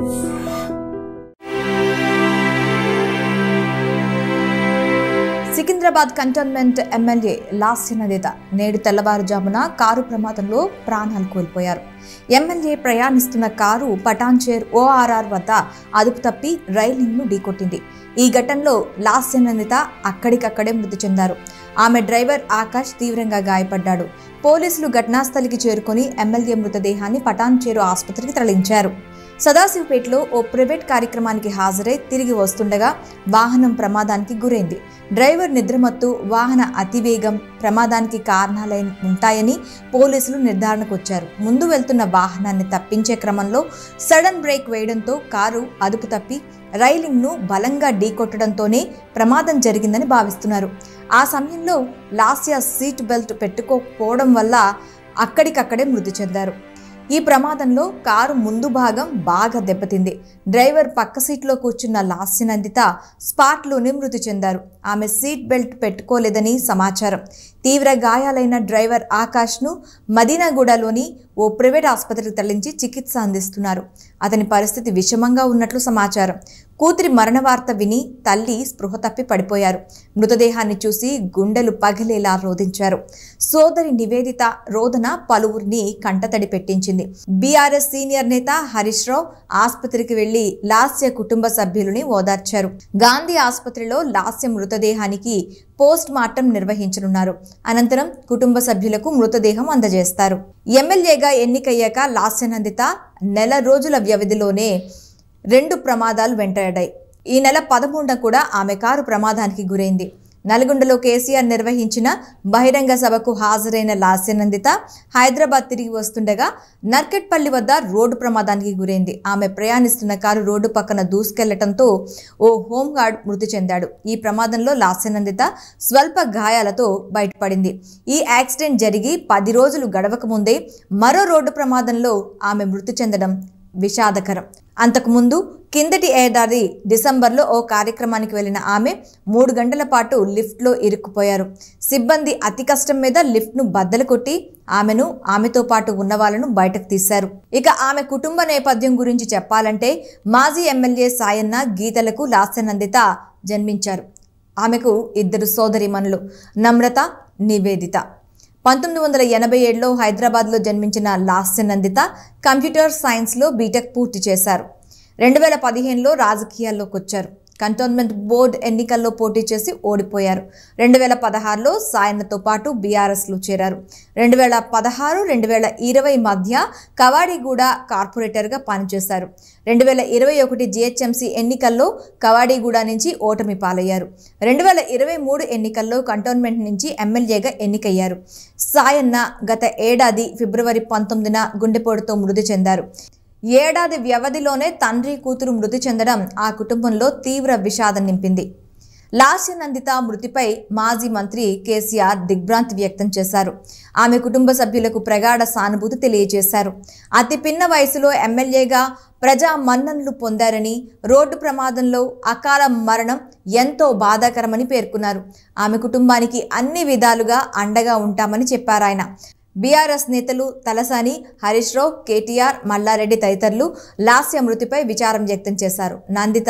Secunderabad cantonment MLA Lasya Nanditha నేడు తెల్లవారుజామున car ప్రమాదంలో ప్రాణాలు కోల్పోయారు ఎమ్మెల్యే ప్రయాణిస్తున్న కారు పటాన్చేర్ ఓఆర్ఆర్ వద్ద అదుపు తప్పి రైలింగ్ను ఢీకొట్టింది ఈ ఘటనలో లాస్య నందిత అక్కడికక్కడే మృతి చెందారు ఆమె డ్రైవర్ ఆకాష్ తీవ్రంగా గాయపడ్డాడు పోలీసులు ఘటనాస్థలికి చేరుకొని ఎమ్మెల్యే మృతదేహాన్ని పటాన్చేరు ఆసుపత్రికి తరలించారు సదాశివపేటలో ఓ ప్రైవేట్ కార్యక్రమానికి హాజరై తిరిగి వస్తుండగా వాహనం ప్రమాదానికి గురైంది డ్రైవర్ నిద్రమత్తు వాహన అతివేగం ప్రమాదానికి కారణాలై ఉంటాయని పోలీసులు నిర్ధారణకు వచ్చారు ముందు వెళ్తున్న వాహనాన్ని తప్పించే క్రమంలో సడన్ బ్రేక్ వేయడంతో కారు అదుపు తప్పి రైలింగ్ను బలంగా ఢీకొట్టడంతోనే ప్రమాదం జరిగిందని భావిస్తున్నారు ఆ సమయంలో లాస్య సీట్ బెల్ట్ పెట్టుకోకపోవడం వల్ల అక్కడికక్కడే మృతి చెందారు ఈ ప్రమాదంలో కారు ముందు భాగం బాగా దెబ్బతింది డ్రైవర్ పక్క సీట్లో కూర్చున్న లాస్యనందిత స్పాట్లోనే మృతి చెందారు ఆమె సీట్ బెల్ట్ పెట్టుకోలేదని సమాచారం తీవ్ర గాయాలైన డ్రైవర్ ఆకాష్ను మదీనాగూడలోని ఓ ప్రైవేట్ ఆసుపత్రికి తరలించి చికిత్స అందిస్తున్నారు అతని పరిస్థితి విషమంగా ఉన్నట్లు సమాచారం కూతురి మరణ వార్త విని తల్లి స్పృహ తప్పి పడిపోయారు మృతదేహాన్ని చూసి గుండెలు పగిలేలా రోధించారు సోదరి నివేదిత రోదన పలువురిని కంటతడి పెట్టించింది బీఆర్ఎస్ సీనియర్ నేత హరీష్ రావు ఆసుపత్రికి వెళ్లి లాస్య కుటుంబ సభ్యులని ఓదార్చారు గాంధీ ఆసుపత్రిలో లాస్య మృతదేహానికి పోస్ట్ మార్టం నిర్వహించనున్నారు అనంతరం కుటుంబ సభ్యులకు మృతదేహం అందజేస్తారు ఎమ్మెల్యేగా ఎన్నికయ్యాక లాస్యనందిత నెల రోజుల వ్యవధిలోనే రెండు ప్రమాదాలు వెంటాడాయి ఈ నెల పదమూడున కూడా ఆమె కారు ప్రమాదానికి గురైంది నల్గొండలో కేసీఆర్ నిర్వహించిన బహిరంగ సభకు హాజరైన లాస్యనందిత హైదరాబాద్ తిరిగి వస్తుండగా నర్కెట్పల్లి వద్ద రోడ్డు ప్రమాదానికి గురైంది ఆమె ప్రయాణిస్తున్న కారు రోడ్డు పక్కన దూసుకెళ్లటంతో ఓ హోంగార్డ్ మృతి చెందాడు ఈ ప్రమాదంలో లాస్యనందిత స్వల్ప గాయాలతో బయటపడింది ఈ యాక్సిడెంట్ జరిగి పది రోజులు గడవక ముందే మరో రోడ్డు ప్రమాదంలో ఆమె మృతి చెందడం విషాదకరం అంతకుముందు కిందటి ఏడాది డిసెంబర్లో ఓ కార్యక్రమానికి వెళ్లిన ఆమె మూడు గంటల పాటు లిఫ్ట్లో ఇరుక్కుపోయారు సిబ్బంది అతి కష్టం మీద లిఫ్ట్ను బద్దలు కొట్టి ఆమెను ఆమెతో పాటు ఉన్న వాళ్ళను బయటకు తీశారు ఇక ఆమె కుటుంబ నేపథ్యం గురించి చెప్పాలంటే మాజీ ఎమ్మెల్యే సాయన్న గీతలకు లాస్యనందిత జన్మించారు ఆమెకు ఇద్దరు సోదరిమణులు నమ్రత నివేదిత పంతొమ్మిది వందల ఎనభై ఏడులో హైదరాబాద్లో జన్మించిన లాస్య నందిత కంప్యూటర్ సైన్స్లో బీటెక్ పూర్తి చేశారు రెండు వేల పదిహేనులో రాజకీయాల్లోకి వచ్చారు కంటోన్మెంట్ బోర్డు ఎన్నికల్లో పోటీ చేసి ఓడిపోయారు రెండు వేల పదహారులో సాయన్నతో పాటు బీఆర్ఎస్లో చేరారు రెండు వేల పదహారు రెండు వేల ఇరవై మధ్య కవాడిగూడ కార్పొరేటర్గా పనిచేశారు రెండు వేల ఇరవై ఒకటి జిహెచ్ఎంసీ ఎన్నికల్లో కవాడిగూడ నుంచి ఓటమి పాలయ్యారు రెండు వేల ఇరవై మూడు ఎన్నికల్లో కంటోన్మెంట్ నుంచి ఎమ్మెల్యేగా ఎన్నికయ్యారు సాయన్న గత ఏడాది ఫిబ్రవరి పంతొమ్మిదిన గుండెపోటుతో మృతి చెందారు ఏడాది వ్యవధిలోనే తండ్రి కూతురు మృతి చెందడం ఆ కుటుంబంలో తీవ్ర విషాదం నింపింది లాస్యనందిత మృతిపై మాజీ మంత్రి కేసీఆర్ దిగ్భ్రాంతి వ్యక్తం చేశారు ఆమె కుటుంబ సభ్యులకు ప్రగాఢ సానుభూతి తెలియజేశారు అతి పిన్న వయసులో ఎమ్మెల్యేగా ప్రజా మన్ననలు పొందారని రోడ్డు ప్రమాదంలో అకాల మరణం ఎంతో బాధాకరమని పేర్కొన్నారు ఆమె కుటుంబానికి అన్ని విధాలుగా అండగా ఉంటామని చెప్పారాయన బీఆర్ఎస్ నేతలు తలసాని హరీష్ రావు కేటీఆర్ మల్లారెడ్డి తదితరులు లాస్య మృతిపై విచారం వ్యక్తం చేశారు నందిత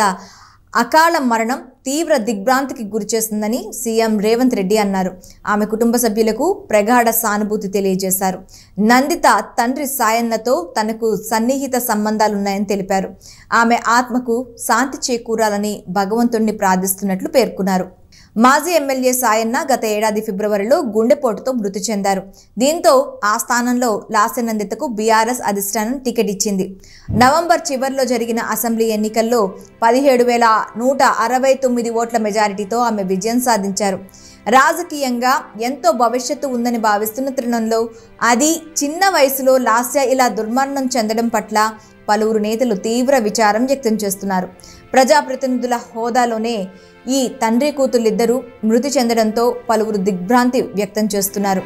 అకాల మరణం తీవ్ర దిగ్భ్రాంతికి గురిచేస్తుందని సీఎం రేవంత్ రెడ్డి అన్నారు ఆమె కుటుంబ సభ్యులకు ప్రగాఢ సానుభూతి తెలియజేశారు నందిత తండ్రి సాయన్నతో తనకు సన్నిహిత సంబంధాలున్నాయని తెలిపారు ఆమె ఆత్మకు శాంతి చేకూరాలని భగవంతుణ్ణి ప్రార్థిస్తున్నట్లు పేర్కొన్నారు మాజీ ఎమ్మెల్యే సాయన్న గత ఏడాది ఫిబ్రవరిలో గుండెపోటుతో మృతి చెందారు దీంతో ఆ స్థానంలో లాసెనందితకు బీఆర్ఎస్ అధిష్టానం టికెట్ ఇచ్చింది నవంబర్ చివరిలో జరిగిన అసెంబ్లీ ఎన్నికల్లో పదిహేడు వేల నూట అరవై తొమ్మిది ఓట్ల మెజారిటీతో ఆమె విజయం సాధించారు రాజకీయంగా ఎంతో భవిష్యత్తు ఉందని భావిస్తున్న తరుణంలో అది చిన్న వయసులో లాస్య ఇలా దుర్మరణం చెందడం పట్ల పలువురు నేతలు తీవ్ర విచారం వ్యక్తం చేస్తున్నారు ప్రజాప్రతినిధుల హోదాలోనే ఈ తండ్రి కూతుళ్ళిద్దరూ మృతి చెందడంతో పలువురు దిగ్భ్రాంతి వ్యక్తం చేస్తున్నారు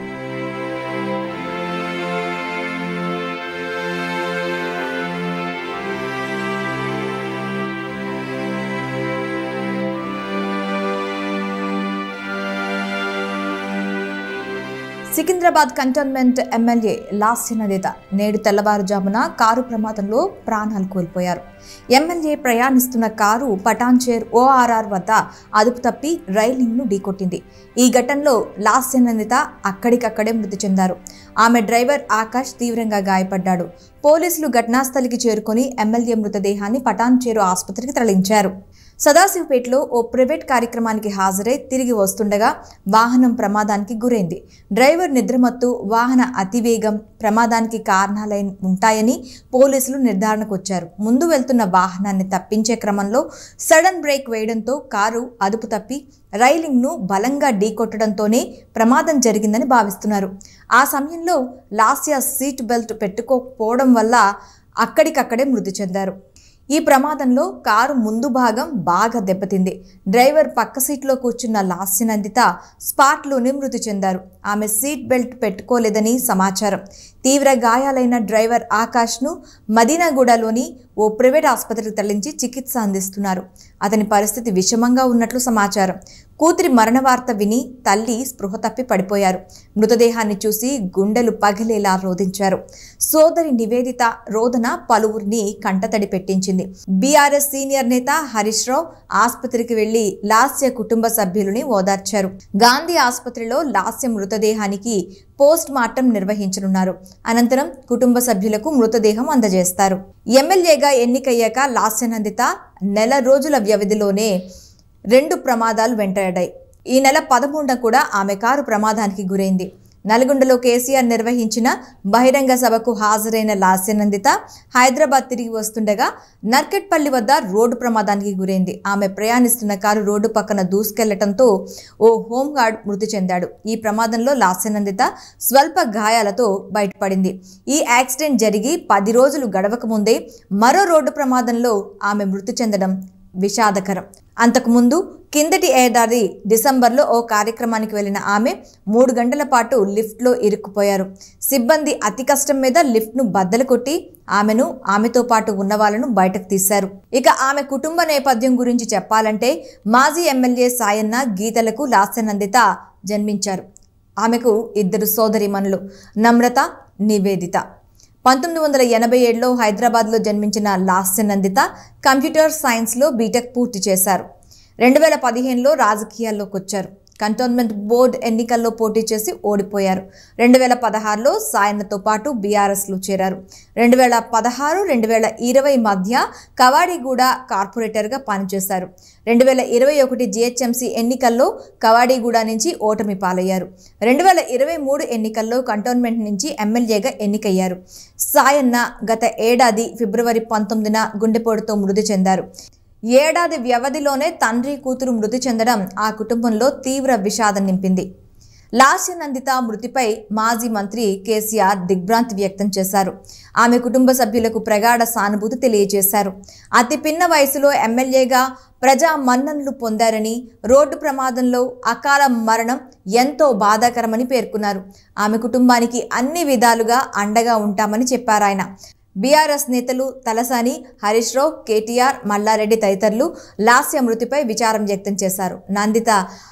సికింద్రాబాద్ కంటోన్మెంట్ ఎమ్మెల్యే లాస్య నేత నేడు తెల్లవారుజామున కారు ప్రమాదంలో ప్రాణాలు కోల్పోయారు ఎమ్మెల్యే ప్రయాణిస్తున్న కారు పటాన్చేర్ ఓఆర్ఆర్ వద్ద అదుపు తప్పి రైలింగ్ను ఢీకొట్టింది ఈ ఘటనలో లాస్య నేత అక్కడికక్కడే మృతి చెందారు ఆమె డ్రైవర్ ఆకాష్ తీవ్రంగా గాయపడ్డాడు పోలీసులు ఘటనాస్థలికి చేరుకుని ఎమ్మెల్యే మృతదేహాన్ని పటాన్చేరు ఆసుపత్రికి తరలించారు సదాశివపేటలో ఓ ప్రైవేట్ కార్యక్రమానికి హాజరై తిరిగి వస్తుండగా వాహనం ప్రమాదానికి గురైంది డ్రైవర్ నిద్రమత్తు వాహన అతివేగం ప్రమాదానికి కారణాలై ఉంటాయని పోలీసులు నిర్ధారణకు వచ్చారు ముందు వెళ్తున్న వాహనాన్ని తప్పించే క్రమంలో సడన్ బ్రేక్ వేయడంతో కారు అదుపు తప్పి రైలింగ్ను బలంగా ఢీకొట్టడంతోనే ప్రమాదం జరిగిందని భావిస్తున్నారు ఆ సమయంలో లాస్యా సీట్ బెల్ట్ పెట్టుకోకపోవడం వల్ల అక్కడికక్కడే మృతి చెందారు ఈ ప్రమాదంలో కారు ముందు భాగం బాగా దెబ్బతింది డ్రైవర్ పక్క సీట్లో కూర్చున్న లాస్యనందిత స్పాట్లోనే మృతి చెందారు ఆమె సీట్ బెల్ట్ పెట్టుకోలేదని సమాచారం తీవ్ర గాయాలైన డ్రైవర్ ఆకాష్ను మదీనాగూడలోని ఓ ప్రైవేట్ ఆసుపత్రికి తరలించి చికిత్స అందిస్తున్నారు అతని పరిస్థితి విషమంగా ఉన్నట్లు సమాచారం కూతురి మరణ వార్త విని తల్లి స్పృహ తప్పి పడిపోయారు మృతదేహాన్ని చూసి గుండెలు పగిలేలా రోధించారు సోదరి నివేదిత రోదన పలువురిని కంటతడి పెట్టించింది బీఆర్ఎస్ సీనియర్ నేత హరీష్ రావు ఆసుపత్రికి వెళ్లి లాస్య కుటుంబ సభ్యులని ఓదార్చారు గాంధీ ఆసుపత్రిలో లాస్య మృతదేహానికి పోస్ట్ మార్టం నిర్వహించనున్నారు అనంతరం కుటుంబ సభ్యులకు మృతదేహం అందజేస్తారు ఎమ్మెల్యేగా ఎన్నికయ్యాక లాస్యనందిత నెల రోజుల వ్యవధిలోనే రెండు ప్రమాదాలు వెంటాడాయి ఈ నెల పదమూడున కూడా ఆమె కారు ప్రమాదానికి గురైంది నల్గొండలో కేసీఆర్ నిర్వహించిన బహిరంగ సభకు హాజరైన లాస్యనందిత హైదరాబాద్ తిరిగి వస్తుండగా నర్కెట్పల్లి వద్ద రోడ్డు ప్రమాదానికి గురైంది ఆమె ప్రయాణిస్తున్న కారు రోడ్డు పక్కన దూసుకెళ్లటంతో ఓ హోంగార్డ్ మృతి చెందాడు ఈ ప్రమాదంలో లాస్యనందిత స్వల్ప గాయాలతో బయటపడింది ఈ యాక్సిడెంట్ జరిగి పది రోజులు గడవక ముందే మరో రోడ్డు ప్రమాదంలో ఆమె మృతి చెందడం విషాదకరం అంతకుముందు కిందటి ఏడాది డిసెంబర్లో ఓ కార్యక్రమానికి వెళ్లిన ఆమె మూడు గంటల పాటు లిఫ్ట్లో ఇరుక్కుపోయారు సిబ్బంది అతి కష్టం మీద లిఫ్ట్ను బద్దలు కొట్టి ఆమెను ఆమెతో పాటు ఉన్న వాళ్ళను బయటకు తీశారు ఇక ఆమె కుటుంబ నేపథ్యం గురించి చెప్పాలంటే మాజీ ఎమ్మెల్యే సాయన్న గీతలకు లాస్యనందిత జన్మించారు ఆమెకు ఇద్దరు సోదరిమణులు నమ్రత నివేదిత పంతొమ్మిది వందల ఎనభై ఏడులో హైదరాబాద్లో జన్మించిన లాస్య నందిత కంప్యూటర్ సైన్స్లో బీటెక్ పూర్తి చేశారు రెండు వేల పదిహేనులో రాజకీయాల్లోకి వచ్చారు కంటోన్మెంట్ బోర్డు ఎన్నికల్లో పోటీ చేసి ఓడిపోయారు రెండు వేల పదహారులో సాయన్నతో పాటు బీఆర్ఎస్లో చేరారు రెండు వేల పదహారు రెండు వేల ఇరవై మధ్య కవాడిగూడ కార్పొరేటర్గా పనిచేశారు రెండు వేల ఇరవై ఒకటి జిహెచ్ఎంసీ ఎన్నికల్లో కవాడిగూడ నుంచి ఓటమి పాలయ్యారు రెండు వేల ఇరవై మూడు ఎన్నికల్లో కంటోన్మెంట్ నుంచి ఎమ్మెల్యేగా ఎన్నికయ్యారు సాయన్న గత ఏడాది ఫిబ్రవరి పంతొమ్మిదిన గుండెపోటుతో మృతి చెందారు ఏడాది వ్యవధిలోనే తండ్రి కూతురు మృతి చెందడం ఆ కుటుంబంలో తీవ్ర విషాదం నింపింది లాస్యనందిత మృతిపై మాజీ మంత్రి కేసీఆర్ దిగ్భ్రాంతి వ్యక్తం చేశారు ఆమె కుటుంబ సభ్యులకు ప్రగాఢ సానుభూతి తెలియజేశారు అతి పిన్న వయసులో ఎమ్మెల్యేగా ప్రజా మన్ననలు పొందారని రోడ్డు ప్రమాదంలో అకాల మరణం ఎంతో బాధాకరమని పేర్కొన్నారు ఆమె కుటుంబానికి అన్ని విధాలుగా అండగా ఉంటామని చెప్పారాయన బీఆర్ఎస్ నేతలు తలసాని హరీష్ రావు కేటీఆర్ మల్లారెడ్డి తదితరులు లాస్య మృతిపై విచారం వ్యక్తం చేశారు నందిత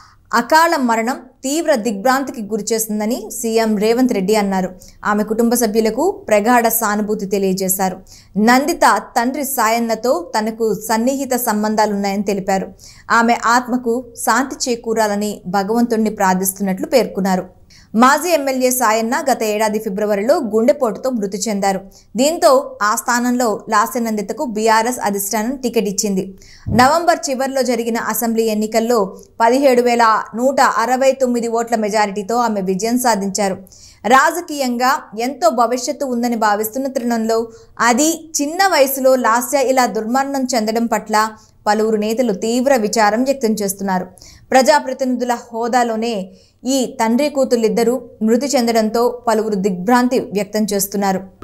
అకాల మరణం తీవ్ర దిగ్భ్రాంతికి గురిచేస్తుందని సీఎం రేవంత్ రెడ్డి అన్నారు ఆమె కుటుంబ సభ్యులకు ప్రగాఢ సానుభూతి తెలియజేశారు నందిత తండ్రి సాయన్నతో తనకు సన్నిహిత సంబంధాలున్నాయని తెలిపారు ఆమె ఆత్మకు శాంతి చేకూరాలని భగవంతుణ్ణి ప్రార్థిస్తున్నట్లు పేర్కొన్నారు మాజీ ఎమ్మెల్యే సాయన్న గత ఏడాది ఫిబ్రవరిలో గుండెపోటుతో మృతి చెందారు దీంతో ఆ స్థానంలో లాసెనందితకు బీఆర్ఎస్ అధిష్టానం టికెట్ ఇచ్చింది నవంబర్ చివరిలో జరిగిన అసెంబ్లీ ఎన్నికల్లో పదిహేడు వేల నూట అరవై తొమ్మిది ఓట్ల మెజారిటీతో ఆమె విజయం సాధించారు రాజకీయంగా ఎంతో భవిష్యత్తు ఉందని భావిస్తున్న తరుణంలో అది చిన్న వయసులో లాస్య ఇలా దుర్మరణం చెందడం పట్ల పలువురు నేతలు తీవ్ర విచారం వ్యక్తం చేస్తున్నారు ప్రజాప్రతినిధుల హోదాలోనే ఈ తండ్రి కూతుళ్ళిద్దరూ మృతి చెందడంతో పలువురు దిగ్భ్రాంతి వ్యక్తం చేస్తున్నారు